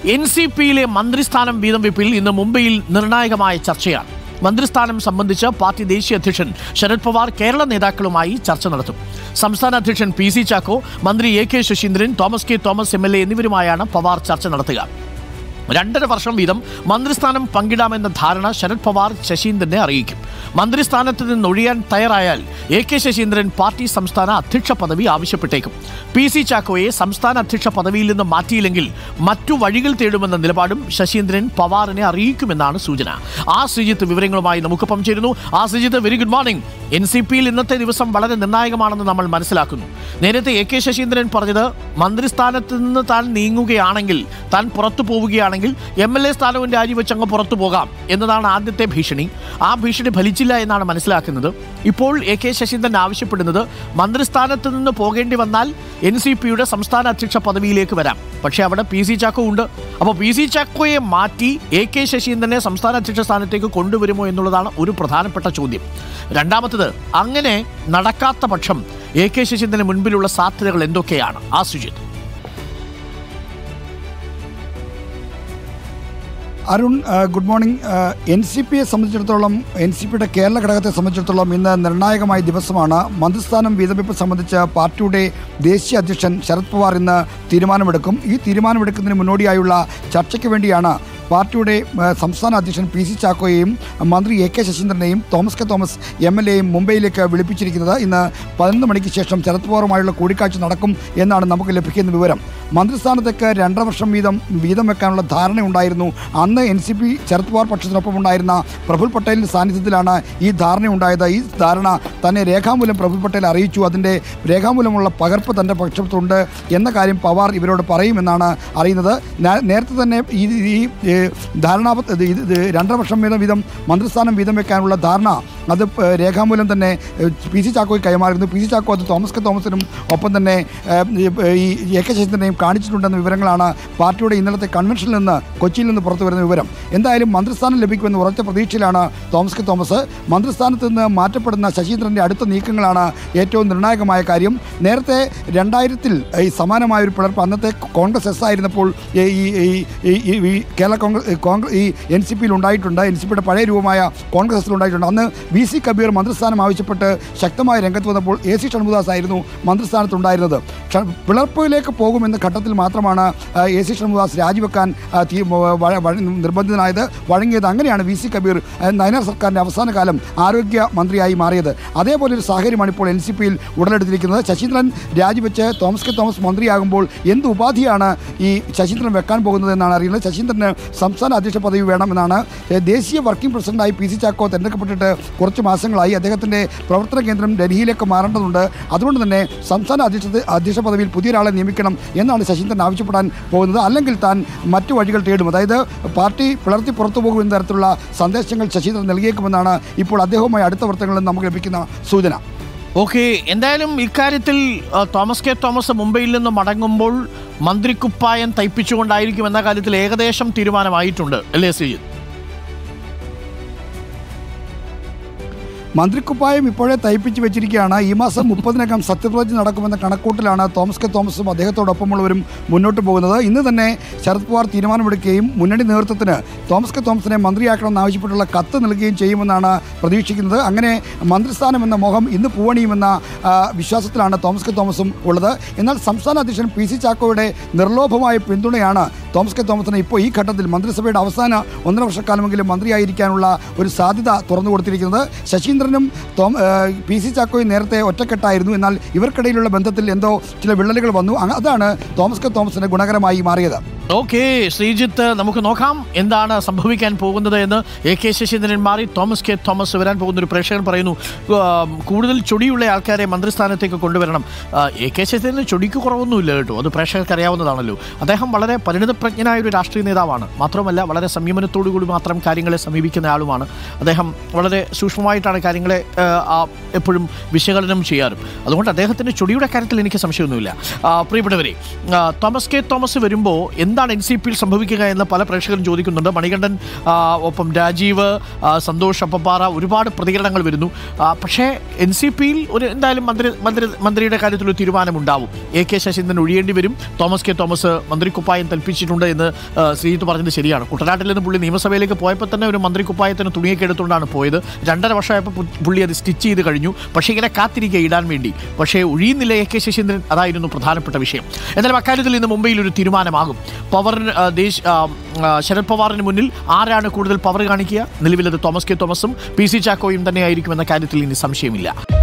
N C പിയിലെ മന്ത്രിസ്ഥാനം വീതം വെപ്പിൽ ഇന്ന് മുംബൈയിൽ നിർണായകമായ ചർച്ചയാണ് മന്ത്രിസ്ഥാനം സംബന്ധിച്ച് പാർട്ടി ദേശീയ അധ്യക്ഷൻ ശരത് പവാർ കേരള നേതാക്കളുമായി ചർച്ച നടത്തും സംസ്ഥാന അധ്യക്ഷൻ പി സി ചാക്കോ മന്ത്രി A K Saseendran Thomas K Thomas M L A എന്നിവരുമായാണ് പവാർ ചർച്ച നടത്തുക രണ്ടര വർഷം വീതം മന്ത്രിസ്ഥാനം പങ്കിടാമെന്ന ധാരണ ശരത് പവാർ ശശീന്ദ്രനെ അറിയിക്കും മന്ത്രിസ്ഥാനത്ത് നിന്ന് ഒഴിയാൻ തയ്യാറായാൽ എ കെ ശശീന്ദ്രൻ പാർട്ടി സംസ്ഥാന അധ്യക്ഷ പദവി ആവശ്യപ്പെട്ടേക്കും പി സി ചാക്കോയെ സംസ്ഥാന അധ്യക്ഷ പദവിയിൽ നിന്ന് മാറ്റിയില്ലെങ്കിൽ മറ്റു വഴികൾ തേടുമെന്ന നിലപാടും ശശീന്ദ്രൻ പവാറിനെ അറിയിക്കുമെന്നാണ് സൂചന ആ ശ്രീജിത്ത് വിവരങ്ങളുമായി നമുക്കൊപ്പം ചേരുന്നു ആ Sreejith very good morning N C പിയിൽ ഇന്നത്തെ ദിവസം വളരെ നിർണായകമാണെന്ന് നമ്മൾ മനസ്സിലാക്കുന്നു നേരത്തെ എ കെ ശശീന്ദ്രൻ പറഞ്ഞത് മന്ത്രിസ്ഥാനത്ത് നിന്ന് താൻ നീങ്ങുകയാണെങ്കിൽ താൻ പുറത്തു പോവുകയാണെങ്കിൽ എം എൽ എ സ്ഥാനവും രാജിവെച്ച് അങ്ങ് പുറത്തു പോകാം എന്നതാണ് ആദ്യത്തെ ഭീഷണി ആ ഭീഷണി ഫലിച്ചില്ല എന്നാണ് മനസ്സിലാക്കുന്നത് ഇപ്പോൾ എ കെ ശശീന്ദ്രൻ ആവശ്യപ്പെടുന്നത് മന്ത്രിസ്ഥാനത്ത് നിന്ന് പോകേണ്ടി വന്നാൽ എൻ സി പിയുടെ സംസ്ഥാന അധ്യക്ഷ പദവിയിലേക്ക് വരാം പക്ഷേ അവിടെ പി സി ചാക്കോ ഉണ്ട് അപ്പോൾ പി സി ചാക്കോയെ മാറ്റി എ കെ ശശീന്ദ്രനെ സംസ്ഥാന അധ്യക്ഷ സ്ഥാനത്തേക്ക് കൊണ്ടുവരുമോ എന്നുള്ളതാണ് ഒരു പ്രധാനപ്പെട്ട ചോദ്യം രണ്ടാമത്തത് അങ്ങനെ നടക്കാത്ത പക്ഷം എ കെ ശശീന്ദ്രന് മുൻപിലുള്ള സാധ്യതകൾ എന്തൊക്കെയാണ് ആ സുജിത്ത് അരുൺ ആ, ഗുഡ് മോർണിംഗ് എൻ സി പിയെ സംബന്ധിച്ചിടത്തോളം എൻ സി പിയുടെ കേരള ഘടകത്തെ സംബന്ധിച്ചിടത്തോളം ഇന്ന് നിർണായകമായ ദിവസമാണ് മന്ത്രിസ്ഥാനം വീതവെപ്പ് സംബന്ധിച്ച് പാർട്ടിയുടെ ദേശീയ അധ്യക്ഷൻ ശരത് പവാർ ഇന്ന് തീരുമാനമെടുക്കും ഈ തീരുമാനമെടുക്കുന്നതിന് മുന്നോടിയായുള്ള ചർച്ചയ്ക്ക് വേണ്ടിയാണ് പാർട്ടിയുടെ ആ, സംസ്ഥാന അധ്യക്ഷൻ പി സി ചാക്കോയെയും മന്ത്രി എ കെ ശശീന്ദ്രനെയും Thomas K Thomas M L എയും മുംബൈയിലേക്ക് വിളിപ്പിച്ചിരിക്കുന്നത് ഇന്ന് പതിനൊന്ന് മണിക്ക് ശേഷം ശരത് പവാറുമായുള്ള കൂടിക്കാഴ്ച നടക്കും എന്നാണ് നമുക്ക് ലഭിക്കുന്ന വിവരം മന്ത്രിസ്ഥാനത്തേക്ക് രണ്ടര വർഷം വീതം വീതം വെക്കാനുള്ള ധാരണയുണ്ടായിരുന്നു അന്ന് N C P Sharad Pawar പക്ഷത്തിനൊപ്പം ഉണ്ടായിരുന്ന പ്രഫുൽ പട്ടേലിൻ്റെ സാന്നിധ്യത്തിലാണ് ഈ ധാരണയുണ്ടായത് ഈ ധാരണ തന്നെ രേഖാമൂലം പ്രഫുൽ പട്ടേൽ അറിയിച്ചു അതിൻ്റെ രേഖാമൂലമുള്ള പകർപ്പ് തൻ്റെ പക്ഷത്തുണ്ട് എന്ന കാര്യം പവാർ ഇവരോട് പറയുമെന്നാണ് അറിയുന്നത് നേ- നേരത്തെ തന്നെ ഈ ഈ ഏ, ധാരണാപത്ര ഇത് ഇത് ഇത് രണ്ടര വർഷം വീതം വീതം മന്ത്രിസ്ഥാനം വീതം വെക്കാനുള്ള ധാരണ അത് ഏ, രേഖാമൂലം തന്നെ ഏ, പി സി ചാക്കോയ്ക്ക് കൈമാറുന്നു പി സി ചാക്കോ അത് തോമസ് കെ തോമസിനും ഒപ്പം തന്നെ ഏ, ഈ എ കെ ശശീന്ദ്രനെയും കാണിച്ചിട്ടുണ്ടെന്ന വിവരങ്ങളാണ് പാർട്ടിയുടെ ഇന്നലത്തെ കൺവെൻഷനിൽ നിന്ന് കൊച്ചിയിൽ നിന്ന് പുറത്തു വരുന്ന വിവരം എന്തായാലും മന്ത്രിസ്ഥാനം ലഭിക്കുമെന്ന് ഉറച്ച പ്രതീക്ഷയിലാണ് തോമസ് കെ തോമസ് മന്ത്രിസ്ഥാനത്ത് നിന്ന് മാറ്റപ്പെടുന്ന ശശീന്ദ്രൻ്റെ അടുത്ത നീക്കങ്ങളാണ് ഏറ്റവും നിർണായകമായ കാര്യം നേരത്തെ രണ്ടായിരത്തിൽ ഈ സമാനമായ ഒരു പിളർപ്പ് അന്നത്തെ കോൺഗ്രസ് എസ് ആയിരുന്നപ്പോൾ ഈ ഈ- ഈ- ഈ- ഈ- ഈ കേരള കോൺഗ്രസ് കോൺഗ്രസ് ഈ എൻ സി പിയിൽ ഉണ്ടായിട്ടുണ്ട് എൻ സി പിയുടെ പഴയ രൂപമായ കോൺഗ്രസ് എസിൽ ഉണ്ടായിട്ടുണ്ട് അന്ന് വി സി കബീർ മന്ത്രിസ്ഥാനം ആവശ്യപ്പെട്ട് ശക്തമായ രംഗത്ത് വന്നപ്പോൾ എ സി ഷൺമുദാസ് ആയിരുന്നു മന്ത്രിസ്ഥാനത്തുണ്ടായിരുന്നത് ഷ- പിളർപ്പിലേക്ക് പോകുമെന്ന ഘട്ടത്തിൽ മാത്രമാണ് ആ, എ സി ഷൺമുദാസ് രാജിവെക്കാൻ ആ, തീ- വ- വ- നിർബന്ധിതനായത് വഴങ്ങിയത് അങ്ങനെയാണ് വി സി കബീർ ആ, നയനാർ സർക്കാരിൻ്റെ അവസാന കാലം ആരോഗ്യ മന്ത്രിയായി മാറിയത് അതേപോലെ ഒരു സാഹചര്യമാണ് ഇപ്പോൾ എൻ സി പിയിൽ ഉടലെടുത്തിരിക്കുന്നത് ശശീന്ദ്രൻ രാജിവെച്ച് തോമസ് കെ തോമസ് മന്ത്രിയാകുമ്പോൾ എന്ത് ഉപാധിയാണ് ഈ ശശീന്ദ്രൻ വെക്കാൻ പോകുന്നത് എന്നാണ് അറിയുന്നത് ശശീന്ദ്രന് സംസ്ഥാന അധ്യക്ഷ പദവി വേണമെന്നാണ് ഏ, ദേശീയ വർക്കിംഗ് പ്രസിഡന്റായി പി സി ചാക്കോ തെരഞ്ഞെടുക്കപ്പെട്ടിട്ട് കുറച്ച് മാസങ്ങളായി അദ്ദേഹത്തിൻ്റെ പ്രവർത്തന കേന്ദ്രം ഡൽഹിയിലേക്ക് മാറേണ്ടതുണ്ട് അതുകൊണ്ട് തന്നെ സംസ്ഥാന അധ്യക്ഷ അധ്യക്ഷ പദവിയിൽ പുതിയൊരാളെ നിയമിക്കണം എന്നാണ് ശശീന്ദ്രൻ ആവശ്യപ്പെടാൻ പോകുന്നത് അല്ലെങ്കിൽ താൻ മറ്റു വഴികൾ തേടും അതായത് പാർട്ടി പിളർത്തി പുറത്തു പോകും എന്ന തരത്തിലുള്ള സന്ദേശങ്ങൾ ശശീന്ദ്രൻ നൽകിയേക്കുമെന്നാണ് ഇപ്പോൾ അദ്ദേഹവുമായി അടുത്ത വൃത്തങ്ങളിൽ നിന്ന് നമുക്ക് ലഭിക്കുന്ന സൂചന ഓക്കെ എന്തായാലും ഇക്കാര്യത്തിൽ ആ, തോമസ് കെ തോമസ് മുംബൈയിൽ നിന്ന് മടങ്ങുമ്പോൾ മന്ത്രിക്കുപ്പായം തയ്പ്പിച്ചുകൊണ്ടായിരിക്കും എന്ന കാര്യത്തിൽ ഏകദേശം തീരുമാനമായിട്ടുണ്ട് അല്ലേ ശ്രീജിത്ത് മന്ത്രിക്കുപ്പായം ഇപ്പോഴേ തയ്പ്പിച്ച് വെച്ചിരിക്കുകയാണ് ഈ മാസം മുപ്പതിനകം സത്യപ്രതിജ്ഞ നടക്കുമെന്ന കണക്കൂട്ടിലാണ് തോമസ് കെ തോമസും അദ്ദേഹത്തോടൊപ്പമുള്ളവരും മുന്നോട്ട് പോകുന്നത് ഇന്ന് തന്നെ ശരത് പവാർ തീരുമാനമെടുക്കുകയും മുന്നണി നേതൃത്വത്തിന് തോമസ് കെ തോമസിനെ മന്ത്രിയാക്കണമെന്ന് ആവശ്യപ്പെട്ടുള്ള കത്ത് നൽകുകയും ചെയ്യുമെന്നാണ് പ്രതീക്ഷിക്കുന്നത് അങ്ങനെ മന്ത്രിസ്ഥാനം എന്ന മോഹം ഇന്ന് പൂവണിയുമെന്ന ആ, വിശ്വാസത്തിലാണ് തോമസ് കെ തോമസും ഉള്ളത് എന്നാൽ സംസ്ഥാന അധ്യക്ഷൻ പി സി ചാക്കോയുടെ നിർലോഭമായ പിന്തുണയാണ് തോമസ് കെ തോമസിന് ഇപ്പോൾ ഈ ഘട്ടത്തിൽ മന്ത്രിസഭയുടെ അവസാന ഒന്നര വർഷക്കാലമെങ്കിലും മന്ത്രിയായിരിക്കാനുള്ള ഒരു സാധ്യത തുറന്നു കൊടുത്തിരിക്കുന്നത് ശശീന്ദ്രനും തോം ആ, പി സി ചാക്കോയും നേരത്തെ ഒറ്റക്കെട്ടായിരുന്നു എന്നാൽ ഇവർക്കിടയിലുള്ള ബന്ധത്തിൽ എന്തോ ചില വിള്ളലുകൾ വന്നു അങ്ങ- അതാണ് തോമസ് കെ തോമസിന് ഗുണകരമായി മാറിയത് ഓക്കെ ശ്രീജിത്ത് നമുക്ക് നോക്കാം എന്താണ് സംഭവിക്കാൻ പോകുന്നത് എന്ന് എ കെ ശശീന്ദ്രൻ മാറി തോമസ് കെ തോമസ് വരാൻ പോകുന്ന ഒരു പ്രേക്ഷകൻ പറയുന്നു ആ, കൂടുതൽ ചൊടിയുള്ള ആൾക്കാരെ മന്ത്രിസ്ഥാനത്തേക്ക് കൊണ്ടുവരണം ആ, എ കെ ശശീന്ദ്രന് ചൊടിക്ക് കുറവൊന്നുമില്ല കേട്ടോ അത് പ്രേക്ഷകർക്ക് അറിയാവുന്നതാണല്ലോ അദ്ദേഹം വളരെ പരിണിതപ്രജ്ഞനായ ഒരു രാഷ്ട്രീയ നേതാവാണ് മാത്രമല്ല വളരെ സംയമനത്തോടു കൂടി മാത്രം കാര്യങ്ങളെ സമീപിക്കുന്ന ആളുമാണ് അദ്ദേഹം വളരെ സൂക്ഷ്മമായിട്ടാണ് കാര്യങ്ങളെ ആ, ആ, എപ്പോഴും വിശകലനം ചെയ്യാറും അതുകൊണ്ട് അദ്ദേഹത്തിൻ്റെ ചൊടിയുടെ കാര്യത്തിൽ എനിക്ക് സംശയമൊന്നുമില്ല ആ, പ്രിയപ്പെട്ടവരെ ആ, തോമസ് കെ തോമസ് വരുമ്പോൾ എന്ത് എന്താണ് എൻ സി പിയിൽ സംഭവിക്കുക എന്ന് പല പ്രേക്ഷകരും ചോദിക്കുന്നുണ്ട് മണികണ്ഠൻ ആ, ഒപ്പം രാജീവ് ആ, സന്തോഷ് അപ്പപ്പാറ ഒരുപാട് പ്രതികരണങ്ങൾ വരുന്നു ആ, പക്ഷേ എൻ സി പിയിൽ ഒരു എന്തായാലും മന്ത്രി മന്ത്രി മന്ത്രിയുടെ കാര്യത്തിൽ ഒരു തീരുമാനമുണ്ടാവും എ കെ ശശീന്ദ്രൻ ഒഴിയേണ്ടി വരും തോമസ് കെ തോമസ് മന്ത്രിക്കുപ്പായം തൽപ്പിച്ചിട്ടുണ്ട് എന്ന് ആ, ശ്രീജിത്ത് പറഞ്ഞത് ശരിയാണ് കുട്ടനാട്ടിൽ നിന്ന് പുള്ളി നിയമസഭയിലേക്ക് പോയപ്പോൾ തന്നെ ഒരു മന്ത്രിക്കുപ്പായത്തിന് തുണിയൊക്കെ എടുത്തുകൊണ്ടാണ് പോയത് രണ്ടര വർഷമായപ്പോൾ പു- പുള്ളി അത് സ്റ്റിച്ച് ചെയ്ത് കഴിഞ്ഞു പക്ഷേ ഇങ്ങനെ കാത്തിരിക്കുക ഇടാൻ വേണ്ടി പക്ഷേ ഒഴിയുന്നില്ല എ കെ ശശീന്ദ്രൻ അതായിരുന്നു പ്രധാനപ്പെട്ട വിഷയം എന്നാലും അക്കാര്യത്തിൽ ഇന്ന് മുംബൈയിൽ ഒരു തീരുമാനമാകും പവറിന് ആ, ദേശ് ആ, ആ, ശരത് പവാറിന് മുന്നിൽ ആരാണ് കൂടുതൽ പവർ കാണിക്കുക നിലവിലത് തോമസ് കെ തോമസും പി സി ചാക്കോയും തന്നെയായിരിക്കുമെന്ന കാര്യത്തിൽ ഇനി സംശയമില്ല